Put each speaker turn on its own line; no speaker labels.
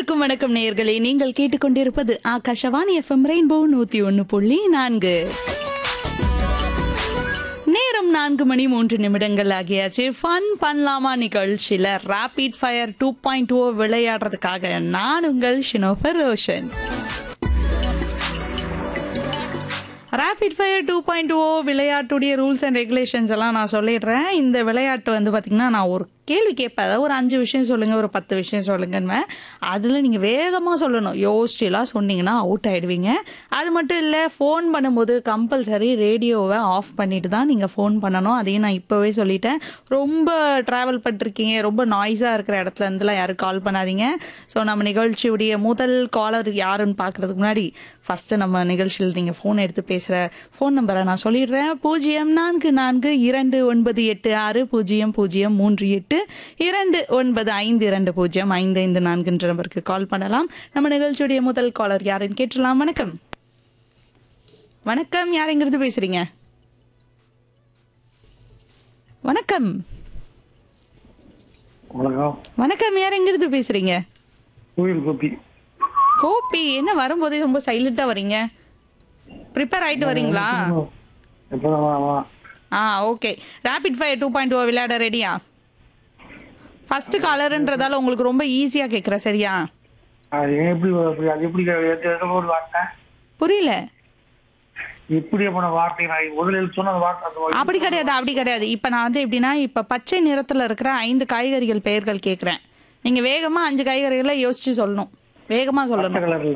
அனைவருக்கும் வணக்கம் நேயர்களே நீங்கள் கேட்டுக்கொண்டிருப்பது ஆகாஷவாணி எஃப்எம் ரெயின்போ நூத்தி ஒன்னு புள்ளி நான்கு நேரம் நான்கு மணி மூன்று நிமிடங்கள் ஆகியாச்சு ஃபன் பண்ணலாமா நிகழ்ச்சியில rapid fire two point O விளையாடுறதுக்காக நான் உங்கள் Shinofar Roshan rapid fire two point O விளையாட்டுடைய ரூல்ஸ் அண்ட் ரெகுலேஷன்ஸ் எல்லாம் நான் சொல்லிடுறேன் இந்த விளையாட்டு வந்து பார்த்தீங்கன்னா நான் ஒரு கேள்வி கேட்பேன் அதாவது ஒரு அஞ்சு விஷயம் சொல்லுங்க ஒரு பத்து விஷயம் சொல்லுங்கன்னு அதில் நீங்கள் வேகமாக சொல்லணும் யோசிச்சுலாம் சொன்னீங்கன்னா அவுட் ஆயிடுவீங்க அது மட்டும் இல்லை ஃபோன் பண்ணும்போது கம்பல்சரி ரேடியோவை ஆஃப் பண்ணிட்டு தான் நீங்கள் ஃபோன் பண்ணணும் அதையும் நான் இப்போவே சொல்லிட்டேன் ரொம்ப ட்ராவல் பண்ணிருக்கீங்க ரொம்ப நாய்ஸாக இருக்கிற இடத்துல இருந்துலாம் யாரும் கால் பண்ணாதீங்க ஸோ நம்ம நிகழ்ச்சியுடைய முதல் காலர் யாருன்னு பார்க்கறதுக்கு முன்னாடி ஃபர்ஸ்ட் நம்ம நிகழ்ச்சியில் நீங்கள் ஃபோன் எடுத்து பேசுகிற ஃபோன் நம்பரை நான் சொல்லிடுறேன் பூஜ்ஜியம் நான்கு நான்கு இரண்டு ஒன்பது எட்டு ஆறு பூஜ்ஜியம் பூஜ்ஜியம் மூன்று எட்டு இரண்டு ஒன்பது ஐந்து இரண்டு பூஜ்ஜியம் ஐந்து ஐந்து நான்குன்ற நம்பருக்கு கால் பண்ணலாம் நம்ம நிகழ்ச்சியுடைய முதல் காலர் யாருன்னு கேட்டுடலாம் வணக்கம் வணக்கம் யாருங்கிறது பேசுறீங்க வணக்கம்
வணக்கம்
வணக்கம் யாருங்கிறது பேசுறீங்க
கோயில் கோபி
கோபி என்ன வரும்போதே ரொம்ப சைலண்டா வரீங்க ப்ரிப்பேர் ஆயிட்டு வரீங்களா
எப்போதான் வா வா
ஆ okay rapid fire two point O விளையாட ரெடியா ஃபர்ஸ்ட் காலர்ன்றதால உங்களுக்கு ரொம்ப ஈஸியா கேக்குறேன் சரியா
அது எப்படி அப்படி அது எப்படி எது- எது ஒரு வார்த்தை
புரியல
எப்படி போன வார்த்தை நான் முதல்ல எழுத்து சொன்ன அந்த வார்த்தை அந்த வார்த்தை.
அப்படி கிடையாது அப்படி கிடையாது இப்ப நான் வந்து எப்படின்னா இப்ப பச்சை நிறத்துல இருக்கிற ஐந்து காய்கறிகள் பெயர்கள் கேக்குறேன் நீங்க வேகமா அஞ்சு காய்கறிகளை யோசிச்சு சொல்லணும் வேகமா
பச்சை
சொல்லணும்
கலர்ல